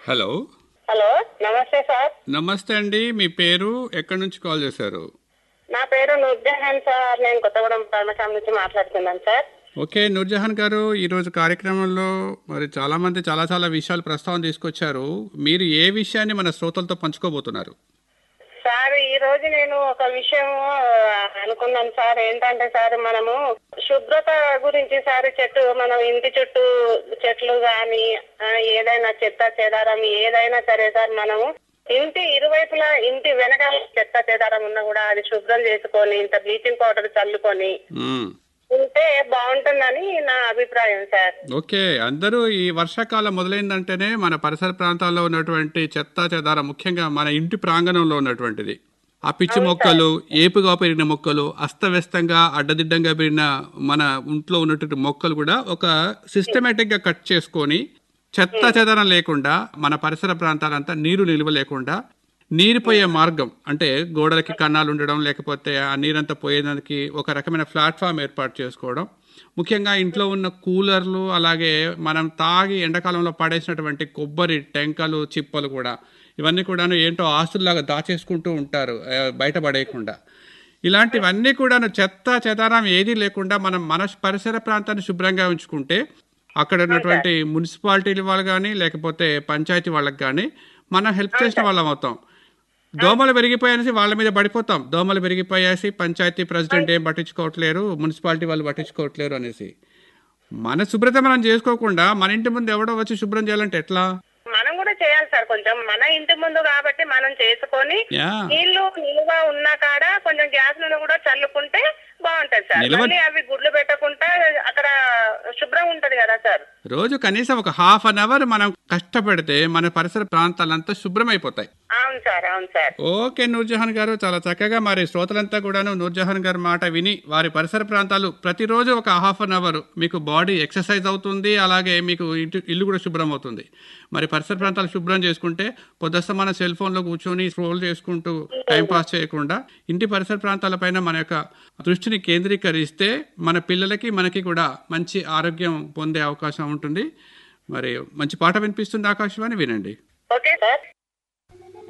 Hello hello నమస్తే sir నమస్తే అండి మీ పేరు ఎక్కడి నుంచి కాల్ చేశారు నా పేరు నూర్జహాన్ సార్ నేను కొత్తగూడెం పర్మశాల నుంచి మాట్లాడుతున్నాను సార్ ఓకే నూర్జహాన్ గారు ఈరోజు కార్యక్రమంలో మరి చాలా మంది చాలా చాలా విషయాలు ప్రస్తావన తీసుకొచ్చారు మీరు ఏ విషయాన్ని మన శ్రోతలతో పంచుకోబోతున్నారు సార్ ఈ రోజు నేను ఒక విషయం అనుకున్నాను సార్ ఏంటంటే సార్ మనము శుభ్రత గురించి సార్ చెట్టు మనం ఇంటి చుట్టూ చెట్లు గాని ఆ, ఏదైనా చెత్త చెదారం ఏదైనా సరే సార్ మనము ఇంటి ఇరువైపులా ఇంటి వెనకాల చెత్త చెదారం ఉన్నా కూడా అది శుభ్రం చేసుకొని ఇంత బ్లీచింగ్ పౌడర్ చల్లుకొని మ్మ్. ఉంటే బాగుంటుందని నా అభిప్రాయం సార్ ఓకే అందరూ ఈ వర్షాకాలం మొదలైందంటేనే మన పరిసర ప్రాంతాల్లో ఉన్నటువంటి చెత్త చెదారం ముఖ్యంగా మన ఇంటి ప్రాంగణంలో ఉన్నటువంటిది ఆ పిచ్చి మొక్కలు ఏపుగా పెరిగిన మొక్కలు అస్తవ్యస్తంగా అడ్డదిడ్డంగా పెరిగిన మన ఇంట్లో ఉన్నటువంటి మొక్కలు కూడా ఒక సిస్టమేటిక్ గా కట్ చేసుకొని చెత్త చెదారం లేకుండా మన పరిసర ప్రాంతాలంతా నీరు నిల్వ లేకుండా నీరు పోయే మార్గం అంటే గోడలకి కన్నాలు ఉండడం లేకపోతే ఆ నీరంతా పోయేదానికి ఒక రకమైన ప్లాట్ఫామ్ ఏర్పాటు చేసుకోవడం ముఖ్యంగా ఇంట్లో ఉన్న కూలర్లు అలాగే మనం తాగి ఎండాకాలంలో పడేసినటువంటి కొబ్బరి టెంకలు చిప్పలు కూడా ఇవన్నీ కూడాను ఏంటో ఆస్తుల్లాగా దాచేసుకుంటూ ఉంటారు ఆ, బయట పడేయకుండా ఇలాంటివన్నీ కూడాను చెత్త చెదారం ఏదీ లేకుండా మనం మన పరిసర ప్రాంతాన్ని శుభ్రంగా ఉంచుకుంటే అక్కడ ఉన్నటువంటి మున్సిపాలిటీల వాళ్ళు కానీ లేకపోతే పంచాయతీ వాళ్ళకి కానీ మనం హెల్ప్ చేసిన వాళ్ళం అవుతాం దోమలు పెరిగిపోయాసి వాళ్ళ మీద పడిపోతాం దోమలు పెరిగిపోయాసి పంచాయతీ ప్రెసిడెంట్ ఏం పట్టించుకోవట్లేరు మున్సిపాలిటీ వాళ్ళు పట్టించుకోవట్లేరు అనేసి మన శుభ్రత మనం చేసుకోకుండా మన ఇంటి ముందు ఎవడో వచ్చి శుభ్రం చేయాలంటే ఎట్లా మనం కూడా చేయాలి సార్ కొంచెం మన ఇంటి ముందు కాబట్టి మనం చేసుకొని యా నీళ్లు నిలువ ఉన్న కాడ కొంచెం గ్యాస్ నూనె కూడా చల్లుకుంటే బాగుంటది సార్ నిలవ- మళ్ళీ అవి గుడ్లు పెట్టకుండా అక్కడ శుభ్రం ఉంటది కదా సార్ రోజు కనీసం ఒక హాఫ్ అన్ అవర్ మనం కష్టపడితే మన పరిసర ప్రాంతాలంతా శుభ్రమైపోతాయి అవును సార్ అవును సార్ ఓకే నూర్జహాన్ గారు చాలా చక్కగా మరి శ్రోతలంతా కూడాను నూర్జహాన్ గారి మాట విని వారి పరిసర ప్రాంతాలు ప్రతిరోజు ఒక హాఫ్ అన్ అవర్ మీకు బాడీ ఎక్సర్సైజ్ అవుతుంది అలాగే మీకు ఇంటి ఇల్లు కూడా శుభ్రం అవుతుంది మరి పరిసర ప్రాంతాలు శుభ్రం చేసుకుంటే పొద్దుస్తమాన సెల్ ఫోన్లో కూర్చొని స్క్రోల్ చేసుకుంటూ టైం పాస్ చేయకుండా ఇంటి పరిసర ప్రాంతాలపైన మన యొక్క దృష్టిని కేంద్రీకరిస్తే మన పిల్లలకి మనకి కూడా మంచి ఆరోగ్యం పొందే అవకాశం ఉంటుంది మరి మంచి పాట వినిపిస్తుంది ఆకాశవాణి వినండి ఓకే సార్